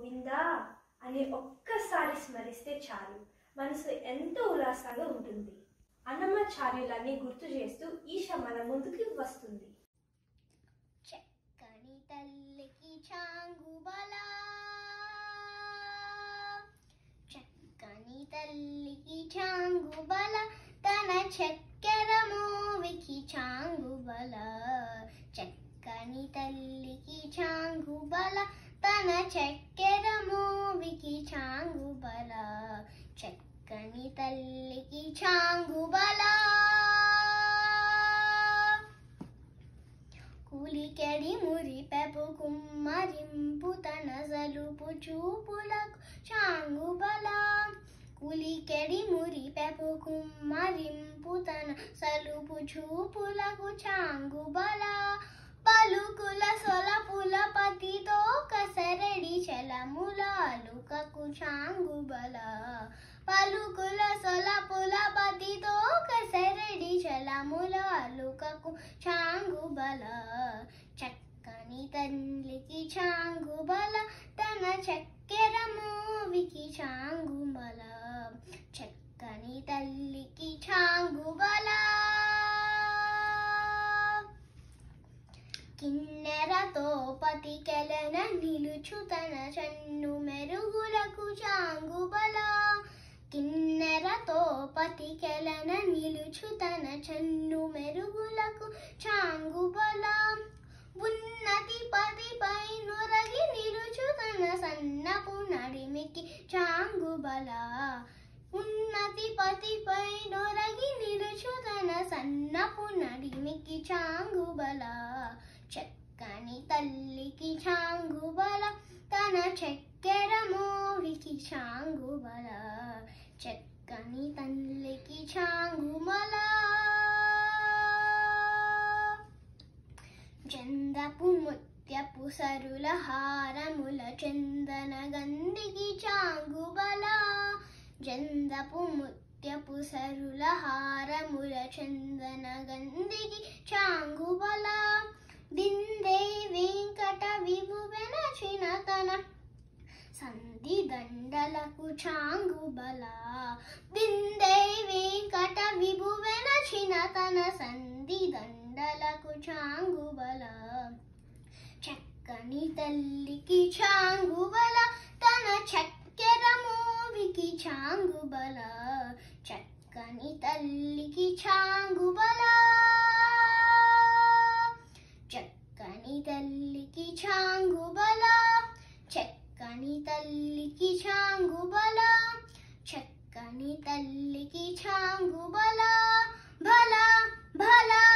గోవిందా అని ఒక్కసారి స్మరిస్తే చాలు మనసు ఎంతో ఉల్లాసంగా ఉంటుంది అన్నమాచార్యులని గుర్తు చేస్తూ ఈశ మన ముందుకి వస్తుంది చక్కని తల్లికి చాంగుబల చక్కని తల్లికి చాంగుబల తన చక్కెర మోవికి చాంగుబల చక్కని తల్లికి చాంగుబల తన చక్కెర మోవికి చాంగుబల చక్కని తల్లికి చాంగుబల కూలికెడి మురిపెపు కుమ్మరింపు తన సలుపు చూపులకు చాంగుబల కూలికెడి మురిపెపు కుమ్మరింపు తన సలుపు చూపులకు చాంగుబల పలుకుల సొలపుల పతితో కసరడి చలములాలుకకు చాంగుబల పలుకుల సొలపుల పతితో కసరడి చలములాలుకకు చాంగుబల చక్కని తల్లికి చాంగుబల తన చక్కెర మోవికి చాంగుబల చక్కని తల్లికి చాంగుబల కిన్నెరతో పతికెలన నిలుచు తన చన్ను మెరుగులకు చాంగుబల కిన్నెరతో పతికెలన నిలుచు తన చన్ను మెరుగులకు చాంగుబల ఉన్నతి పతిపై నొరగి నిలుచు తన సన్నపు నడిమికి చాంగుబల ఉన్నతి పతిపై నొరగి నిలుచు తన సన్నపు నడిమికి చాంగుబల చక్కని తల్లికి చాంగుబల తన చక్కెర మోవికి చాంగుబల చక్కని తల్లికి చాంగుమల చందపు ముత్యపు సరుల హారముల చందన గంధికి చాంగుబల జందపు ముత్యపు సరుల హారముల చందన గంధికి చాంగుబల బిందే వెంకట విభువెన చినతన సంధి దండలకు చాంగుబల బిందే వెంకట విభువెన చినతన సంధి దండలకు చాంగుబల చక్కని తల్లికి చాంగుబల తన చక్కెర మోవికి చాంగుబల చక్కని తల్లికి చాంగుబల చక్కని తల్లికి చాంగుబల చక్కని తల్లికి చాంగుబల చక్కని తల్లికి చాంగుబల భల భల